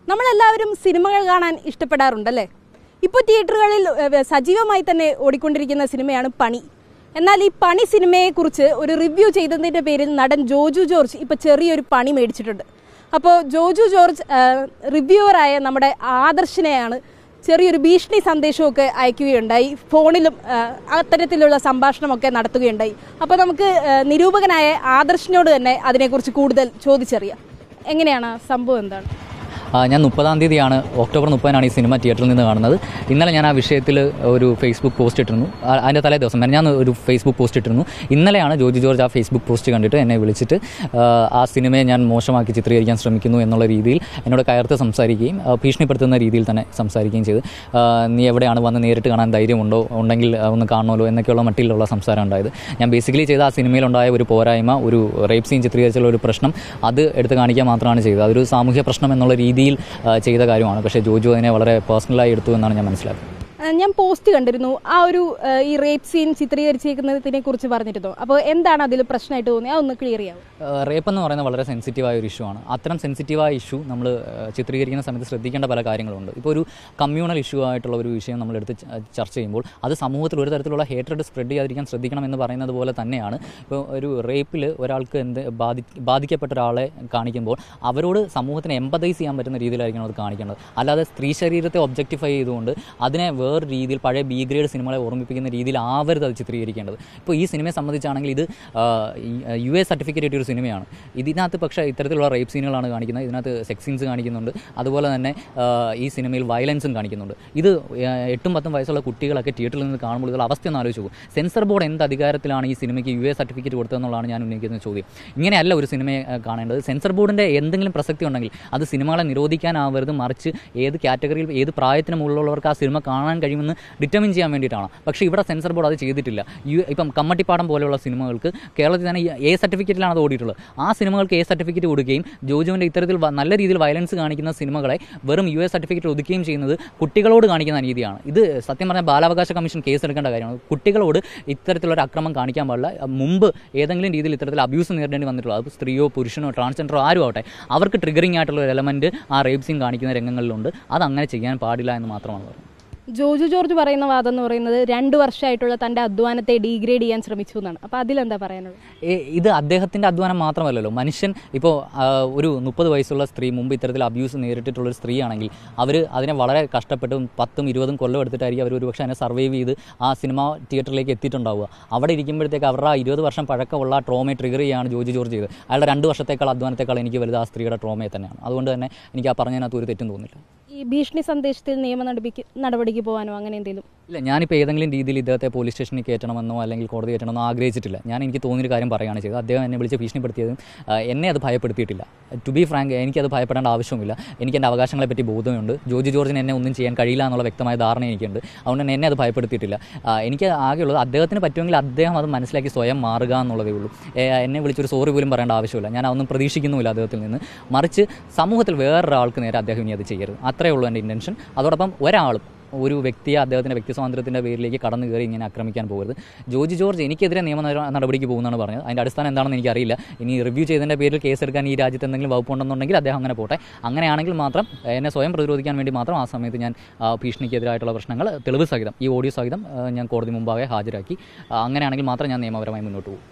നമ്മളെല്ലാവരും സിനിമകൾ കാണാൻ ഇഷ്ടപ്പെടാറുണ്ടല്ലേ ഇപ്പോൾ തിയേറ്ററുകളിൽ ഏഹ്, സജീവമായി തന്നെ ഓടിക്കൊണ്ടിരിക്കുന്ന സിനിമയാണ് പണി എന്നാൽ ഈ പണി സിനിമയെക്കുറിച്ച് ഒരു റിവ്യൂ ചെയ്തതിൻ്റെ പേരിൽ നടൻ ജോജു ജോർജ് ഇപ്പോൾ ചെറിയൊരു പണി മേടിച്ചിട്ടുണ്ട് അപ്പോൾ ജോജു ജോർജ് ഏഹ്, റിവ്യൂവറായ നമ്മുടെ ആദർശിനെയാണ് ചെറിയൊരു ഭീഷണി സന്ദേശമൊക്കെ അയക്കുകയുണ്ടായി ഫോണിലും ഏഹ്, അത്തരത്തിലുള്ള സംഭാഷണമൊക്കെ നടത്തുകയുണ്ടായി അപ്പോൾ നമുക്ക് ഏഹ്, നിരൂപകനായ ആദർശിനോട് തന്നെ അതിനെക്കുറിച്ച് കൂടുതൽ ചോദിച്ചറിയാം എങ്ങനെയാണ് ആ സംഭവം എന്താണ് ആ, ഞാൻ മുപ്പതാം തീയതിയാണ് ഒക്ടോബർ മുപ്പതിനാണ് ഈ സിനിമ തിയേറ്ററിൽ നിന്ന് കാണുന്നത് ഇന്നലെ ഞാൻ ആ വിഷയത്തിൽ ഒരു ഫേസ്ബുക്ക് പോസ്റ്റ് ഇട്ടിരുന്നു ആ, അതിൻ്റെ തലേ ദിവസം ഞാൻ ഒരു ഫേസ്ബുക്ക് പോസ്റ്റ് ഇട്ടിരുന്നു ഇന്നലെയാണ് ജോജി ജോർജ് ആ ഫേസ്ബുക്ക് പോസ്റ്റ് കണ്ടിട്ട് എന്നെ വിളിച്ചിട്ട് ആ, ആ സിനിമയെ ഞാൻ മോശമാക്കി ചിത്രീകരിക്കാൻ ശ്രമിക്കുന്നു എന്നുള്ള രീതിയിൽ എന്നോട് കയർത്ത് സംസാരിക്കുകയും ആ, ഭീഷണിപ്പെടുത്തുന്ന രീതിയിൽ തന്നെ സംസാരിക്കുകയും ചെയ്തു ആ, നീ എവിടെയാണ് വന്ന് നേരിട്ട് കാണാൻ ധൈര്യമുണ്ടോ ഉണ്ടെങ്കിൽ ആ, ഒന്ന് കാണണമല്ലോ എന്നൊക്കെയുള്ള മട്ടിലുള്ള സംസാരം ഉണ്ടായത് ഞാൻ ബേസിക്കലി ചെയ്ത ആ സിനിമയിലുണ്ടായ ഒരു പോരായ്മ ഒരു റേപ്പ് സീൻ ചിത്രീകരിച്ചുള്ള ഒരു പ്രശ്നം അത് എടുത്ത് കാണിക്കാൻ മാത്രമാണ് ചെയ്തത് അതൊരു സാമൂഹ്യ പ്രശ്നം എന്നുള്ള രീതിയിൽ ആ, ചെയ്ത കാര്യമാണ് പക്ഷേ ജോജു അതിനെ വളരെ പേഴ്സണലായി എടുത്തു എന്നാണ് ഞാൻ മനസ്സിലാക്കുന്നത് ആ, ഞാൻ പോസ്റ്റ് കണ്ടിരുന്നു ആ ഒരു ആ, ഈ റേപ്പ് സീൻ ചിത്രീകരിച്ചിരിക്കുന്നതിനെ കുറിച്ച് പറഞ്ഞിരുന്നു അപ്പോൾ എന്താണ് അതിൽ പ്രശ്നമായിട്ട് തോന്നിയത് അതൊന്ന് ക്ലിയർ ചെയ്യാവും റേപ്പ് എന്ന് പറയുന്നത് വളരെ സെൻസിറ്റീവായ ഒരു ഇഷ്യൂ ആണ് അത്തരം സെൻസിറ്റീവായ ഇഷ്യൂ നമ്മൾ ചിത്രീകരിക്കുന്ന സമയത്ത് ശ്രദ്ധിക്കേണ്ട പല കാര്യങ്ങളുണ്ട് ഇപ്പോൾ ഒരു കമ്മ്യൂണൽ ഇഷ്യൂ ആയിട്ടുള്ള ഒരു വിഷയം നമ്മൾ എടുത്ത് ച- ചർച്ച ചെയ്യുമ്പോൾ അത് സമൂഹത്തിൽ ഒരു തരത്തിലുള്ള ഹേറ്റഡ് സ്പ്രെഡ് ചെയ്യാതിരിക്കാൻ ശ്രദ്ധിക്കണം എന്ന് പറയുന്നത് പോലെ തന്നെയാണ് ഇപ്പോൾ ഒരു റേപ്പിൽ ഒരാൾക്ക് എന്ത് ബാധി ബാധിക്കപ്പെട്ട ഒരാളെ കാണിക്കുമ്പോൾ അവരോട് സമൂഹത്തിന് എമ്പതൈസ് ചെയ്യാൻ പറ്റുന്ന രീതിയിലായിരിക്കണം അത് കാണിക്കേണ്ടത് അല്ലാതെ സ്ത്രീ ശരീരത്തെ ഒബ്ജക്റ്റിഫൈ ചെയ്തുകൊണ്ട് അതിനെ വേറെ രീതിയിൽ പഴയ ബി ഗ്രേഡ് സിനിമകളെ ഓർമ്മിപ്പിക്കുന്ന രീതിയിൽ ആവരുത് അത് ചിത്രീകരിക്കേണ്ടത് ഇപ്പോൾ ഈ സിനിമയെ സംബന്ധിച്ചാണെങ്കിൽ ഇത് ആ, ഈ, ആ, യു എ സർട്ടിഫിക്കറ്റ് കിട്ടിയ ഒരു സിനിമയാണ് ഇതിനകത്ത് പക്ഷേ ഇത്തരത്തിലുള്ള റേപ്പ് സീനുകളാണ് കാണിക്കുന്നത് ഇതിനകത്ത് സെക്സ് സീൻസ് കാണിക്കുന്നുണ്ട് അതുപോലെ തന്നെ ആ, ഈ സിനിമയിൽ വയലൻസും കാണിക്കുന്നുണ്ട് ഇത് ആ, എട്ടും പത്തും വയസ്സുള്ള കുട്ടികളൊക്കെ തിയേറ്ററിൽ നിന്ന് കാണുമ്പോൾ ഇതിലുള്ള അവസ്ഥ ഒന്ന് ആലോചിച്ച് പോകും സെൻസർ ബോർഡ് എന്ത് അധികാരത്തിലാണ് ഈ സിനിമയ്ക്ക് യു എ സർട്ടിഫിക്കറ്റ് കൊടുത്തതെന്നുള്ളതാണ് ഞാൻ ഉന്നയിക്കുന്ന ചോദ്യം ഇങ്ങനെയല്ല ഒരു സിനിമയെ ആ, കാണേണ്ടത് സെൻസർ ബോർഡിൻ്റെ എന്തെങ്കിലും പ്രസക്തി ഉണ്ടെങ്കിൽ അത് സിനിമകളെ നിരോധിക്കാനാവരുത് മറിച്ച് ഏത് കാറ്റഗറിയിൽ ഏത് പ്രായത്തിന് മുകളിലുള്ളവർക്ക് ആ സിനിമ കാണാൻ കഴിയുമെന്ന് ഡിറ്റർമിൻ ചെയ്യാൻ വേണ്ടിയിട്ടാണ് പക്ഷേ ഇവിടെ സെൻസർ ബോർഡ് അത് ചെയ്തിട്ടില്ല യു ഇപ്പം കമ്മട്ടിപ്പാടം പോലെയുള്ള സിനിമകൾക്ക് കേരളത്തിൽ തന്നെ എ സർട്ടിഫിക്കറ്റിലാണ് അത് ഓടിയിട്ടുള്ളത് ആ സിനിമകൾക്ക് എ സർട്ടിഫിക്കറ്റ് കൊടുക്കുകയും ജോജുവിൻ്റെ ഇത്തരത്തിൽ വ- നല്ല രീതിയിൽ വയലൻസ് കാണിക്കുന്ന സിനിമകളെ വെറും യു എസ് സർട്ടിഫിക്കറ്റ് ഒതുക്കുകയും ചെയ്യുന്നത് കുട്ടികളോട് കാണിക്കുന്ന രീതിയാണ് ഇത് സത്യം പറഞ്ഞാൽ ബാലാവകാശ കമ്മീഷൻ കേസ് എടുക്കേണ്ട കാര്യമാണ് കുട്ടികളോട് ഇത്തരത്തിലൊരു അക്രമം കാണിക്കാൻ പാടില്ല മുമ്പ് ഏതെങ്കിലും രീതിയിൽ ഇത്തരത്തിൽ അബ്യൂസ് നേരിടേണ്ടി വന്നിട്ടുള്ളത് അത് സ്ത്രീയോ പുരുഷനോ ട്രാൻസ്ജെൻഡറോ ആരും ആവട്ടെ അവർക്ക് ട്രിഗറിംഗ് ആയിട്ടുള്ള ഒരു എലമെൻറ്റ് ആ റേപ്പ് സീൻ കാണിക്കുന്ന രംഗങ്ങളിലുണ്ട് അത് അങ്ങനെ ചെയ്യാൻ പാടില്ല എന്ന് മാത്രമാണ് പറയുന്നത് ജോജു ജോർജ് പറയുന്ന വാദം എന്ന് പറയുന്നത് രണ്ട് വർഷമായിട്ടുള്ള തൻ്റെ അധ്വാനത്തെ ഡീഗ്രേഡ് ചെയ്യാൻ ശ്രമിച്ചു എന്നാണ് അപ്പോൾ അതിലെന്താ പറയാനുള്ളത് ഏ- ഇത് അദ്ദേഹത്തിൻ്റെ അധ്വാനം മാത്രമല്ലല്ലോ മനുഷ്യൻ ഇപ്പോൾ ഒരു മുപ്പത് വയസ്സുള്ള സ്ത്രീ മുമ്പ് ഇത്തരത്തിൽ അബ്യൂസ് നേരിട്ടിട്ടുള്ള ഒരു സ്ത്രീയാണെങ്കിൽ അവർ അതിനെ വളരെ കഷ്ടപ്പെട്ടും പത്തും ഇരുപതും കൊല്ലം എടുത്തിട്ടായിരിക്കും അവർ ഒരുപക്ഷെ അതിനെ സർവൈവ് ചെയ്ത് ആ സിനിമ തിയേറ്ററിലേക്ക് എത്തിയിട്ടുണ്ടാവുക അവിടെ ഇരിക്കുമ്പോഴത്തേക്ക് അവരുടെ ആ ഇരുപത് വർഷം പഴക്കമുള്ള ആ ട്രോമയെ ട്രിഗർ ചെയ്യാണ് ജോജി ജോർജ് ചെയ്തത് അയാളുടെ രണ്ട് വർഷത്തേക്കാൾ അധ്വാനത്തേക്കാൾ എനിക്ക് വലുത് ആ സ്ത്രീയുടെ ട്രോമയെ തന്നെയാണ് അതുകൊണ്ട് തന്നെ എനിക്ക് ആ പറഞ്ഞതിനകത്ത് ഒരു തെറ്റും തോന്നില്ല ഈ ഭീഷണി സന്ദേശത്തിൽ നിയമ നടപടിക്ക് നടപടിക്ക് പോകാനോ അങ്ങനെ എന്തെങ്കിലും ഇല്ല ഞാനിപ്പോൾ ഏതെങ്കിലും രീതിയിൽ ഇദ്ദേഹത്തെ പോലീസ് സ്റ്റേഷനിൽ കയറ്റണമെന്നോ അല്ലെങ്കിൽ കോടതി കയറ്റണമെന്നോ ആഗ്രഹിച്ചിട്ടില്ല ഞാൻ എനിക്ക് തോന്നിയൊരു കാര്യം പറയുകയാണ് ചെയ്തത് അദ്ദേഹം എന്നെ വിളിച്ച് ഭീഷണിപ്പെടുത്തിയതും ആ, എന്നെ അത് ഭയപ്പെടുത്തിയിട്ടില്ല ടു ബി ഫ്രാങ്ക് എനിക്കത് ഭയപ്പെടേണ്ട ആവശ്യമില്ല എനിക്ക് എൻ്റെ അവകാശങ്ങളെ പറ്റി ബോധമുണ്ട് ജോജി ജോർജിന് എന്നെ ഒന്നും ചെയ്യാൻ കഴിയില്ല എന്നുള്ള വ്യക്തമായ ധാരണ എനിക്കുണ്ട് അതുകൊണ്ട് തന്നെ എന്നെ അത് ഭയപ്പെടുത്തിയിട്ടില്ല ആ, എനിക്ക് ആകെയുള്ളത് അദ്ദേഹത്തിന് പറ്റുമെങ്കിൽ അദ്ദേഹം അത് മനസ്സിലാക്കി സ്വയം മാറുക എന്നുള്ളതേ ഉള്ളൂ ഏ, എന്നെ വിളിച്ചൊരു സോറി പോലും പറയേണ്ട ആവശ്യമില്ല ഞാൻ അതൊന്നും പ്രതീക്ഷിക്കുന്നുമില്ല അദ്ദേഹത്തിൽ നിന്ന് മറിച്ച് സമൂഹത്തിൽ വേറൊരാൾക്ക് നേരെ അദ്ദേഹം ഇനി അത് ചെയ്യരുത് അത്രയേ ഉള്ളൂ എൻ്റെ ഇൻറ്റൻഷൻ അതോടൊപ്പം ഒരാളും ഒരു വ്യക്തിയെ അദ്ദേഹത്തിൻ്റെ വ്യക്തി സ്വാതന്ത്ര്യത്തിൻ്റെ പേരിലേക്ക് കടന്നു കയറി ഇങ്ങനെ ആക്രമിക്കാൻ പോകരുത് ജോജി ജോർജ് എനിക്കെതിരെ നിയമ നട- നടപടിക്ക് പോകുന്നതാണ് പറഞ്ഞത് അതിൻ്റെ അടിസ്ഥാനം എന്താണെന്ന് എനിക്കറിയില്ല ഇനി റിവ്യൂ ചെയ്തതിൻ്റെ പേരിൽ കേസെടുക്കാൻ ഈ രാജ്യത്ത് എന്തെങ്കിലും വകുപ്പുണ്ടെന്നുണ്ടെങ്കിൽ അദ്ദേഹം അങ്ങനെ പോട്ടെ അങ്ങനെയാണെങ്കിൽ മാത്രം എന്നെ സ്വയം പ്രതിരോധിക്കാൻ വേണ്ടി മാത്രം ആ സമയത്ത് ഞാൻ ആ, ഭീഷണിക്കെതിരായിട്ടുള്ള പ്രശ്നങ്ങൾ തെളിവ് സഹിതം ഈ ഓഡിയോ സഹിതം ആ, ഞാൻ കോടതി മുമ്പാകെ ഹാജരാക്കി ആ, അങ്ങനെയാണെങ്കിൽ മാത്രം ഞാൻ നിയമപരമായി മുന്നോട്ട് പോകും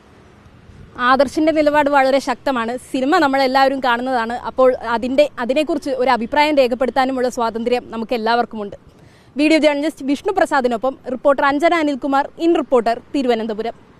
ആദർശിന്റെ നിലപാട് വളരെ ശക്തമാണ് സിനിമ നമ്മളെല്ലാവരും കാണുന്നതാണ് അപ്പോൾ അതിൻ്റെ അതിനെക്കുറിച്ച് ഒരു അഭിപ്രായം രേഖപ്പെടുത്താനുമുള്ള സ്വാതന്ത്ര്യം നമുക്ക് എല്ലാവർക്കുമുണ്ട് വീഡിയോ ജേർണലിസ്റ്റ് വിഷ്ണു പ്രസാദിനൊപ്പം reporter Anjana Anilkumar in Reporter Thiruvananthapuram